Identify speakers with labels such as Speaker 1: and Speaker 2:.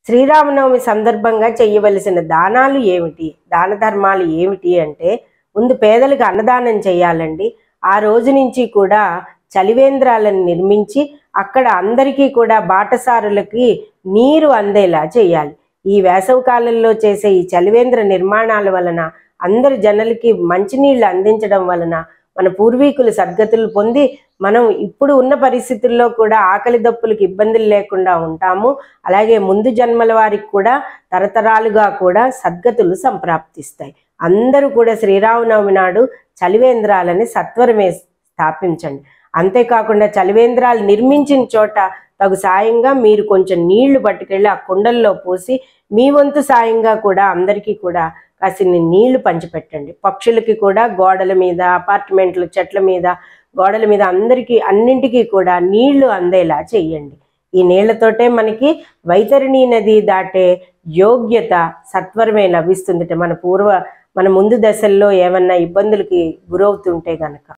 Speaker 1: శ్రీరామనవమి సందర్భంగా చేయవలసిన దానాలు ఏమిటి దాన ధర్మాలు ఏమిటి అంటే ముందు పేదలకు అన్నదానం చేయాలండి ఆ రోజు నుంచి కూడా చలివేంద్రాలను నిర్మించి అక్కడ అందరికీ కూడా బాటసారులకి నీరు అందేలా చేయాలి ఈ వేసవి కాలంలో చేసే ఈ చలివేంద్ర నిర్మాణాల వలన అందరు జనులకి మంచినీళ్ళు అందించడం వలన మన పూర్వీకులు సద్గతులు పొంది మనం ఇప్పుడు ఉన్న పరిస్థితుల్లో కూడా ఆకలి దప్పులకు ఇబ్బందులు లేకుండా ఉంటాము అలాగే ముందు జన్మల వారికి కూడా తరతరాలుగా కూడా సద్గతులు సంప్రాప్తిస్తాయి అందరూ కూడా శ్రీరామనవమి నాడు చలివేంద్రాలని సత్వరమే స్థాపించండి అంతేకాకుండా చలివేంద్రాలు నిర్మించిన చోట తగు సాయంగా మీరు కొంచెం నీళ్లు పట్టుకెళ్ళి ఆ కుండల్లో పోసి మీ వంతు సాయంగా కూడా అందరికీ కూడా కాసిన్ని నీళ్లు పంచిపెట్టండి పక్షులకి కూడా గోడల మీద అపార్ట్మెంట్ల చెట్ల మీద గోడల మీద అందరికీ అన్నింటికీ కూడా నీళ్లు అందేలా చెయ్యండి ఈ నీళ్లతోటే మనకి వైతరిణి నది దాటే యోగ్యత సత్వరమే లభిస్తుంది మన పూర్వ మన ముందు దశల్లో ఏమన్నా ఇబ్బందులకి గురవుతుంటే గనక